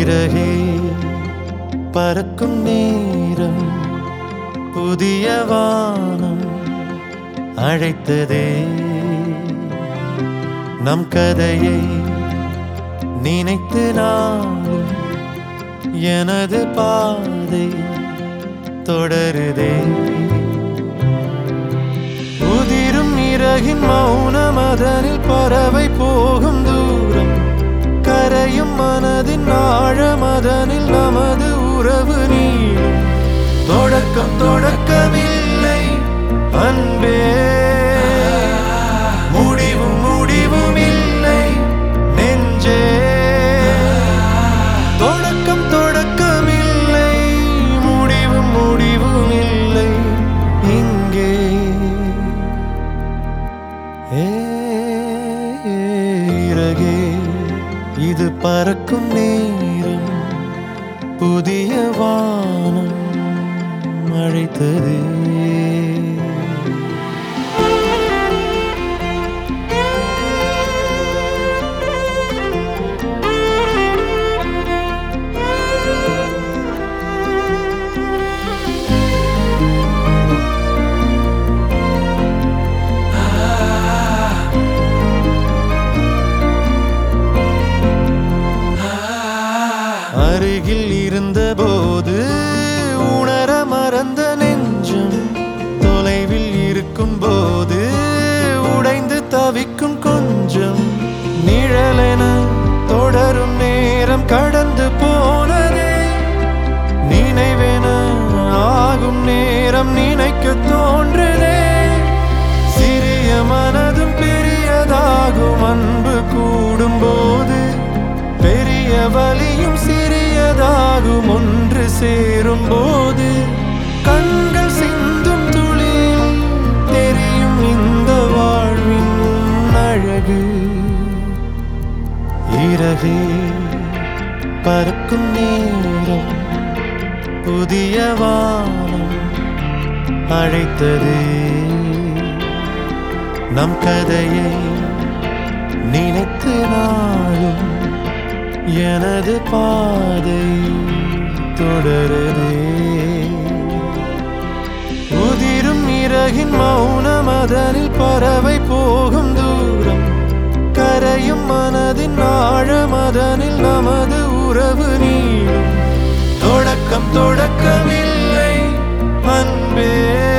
இறகே பறக்கும் நேரம் புதிய வானம் அழைத்ததே நம் கதையை நினைத்து நாளும் எனது பாதை தொடருதே உதிரும் இறகின் மௌனம் அதனில் பறவை போகும் தூரம் கரையும் மனதின் ஆழம் அதனில் நமது உறவு நீளும் தொடக்கம் தொடக்கமில்லை அன்பே முடிவும் முடிவும் இல்லை நெஞ்சே தொடக்கம் தொடக்கமில்லை முடிவும் முடிவும் இல்லை இங்கே ஏ, இறகே இது பறக்கும் நேரம் புதிய வானம் அழைத்தது அருகில் இருந்தபோது உணர மறந்த நெஞ்சம் தொலைவில் இருக்கும் போது உடைந்து தவிக்கும் கொஞ்சம் நிழலென தொடரும் நேரம் கடந்து போனதே நினைவென ஆகும் நேரம் நினைக்க தோன்றுதே சிறிய மனதும் பெரியதாகும் அன்பு கூடும்போது பெரிய வலியும் சிறியதாகும் ஒன்று சேரும் போது கண்கள் சிந்தும் துளியில் தெரியும் இந்த வாழ்வின் அழகு இறகே பறக்கும் நேரம் புதிய வானம் அழைத்தது நம் கதையை நினைத்து நாளும் எனது பாதை தொடருதே உதிரும் இறகின் மௌனம் அதனில் பறவை போகும் தூரம் கரையும் மனதின் ஆழம் அதனில் நமது உறவு நீளும் தொடக்கம் தொடக்கமில்லை அன்பே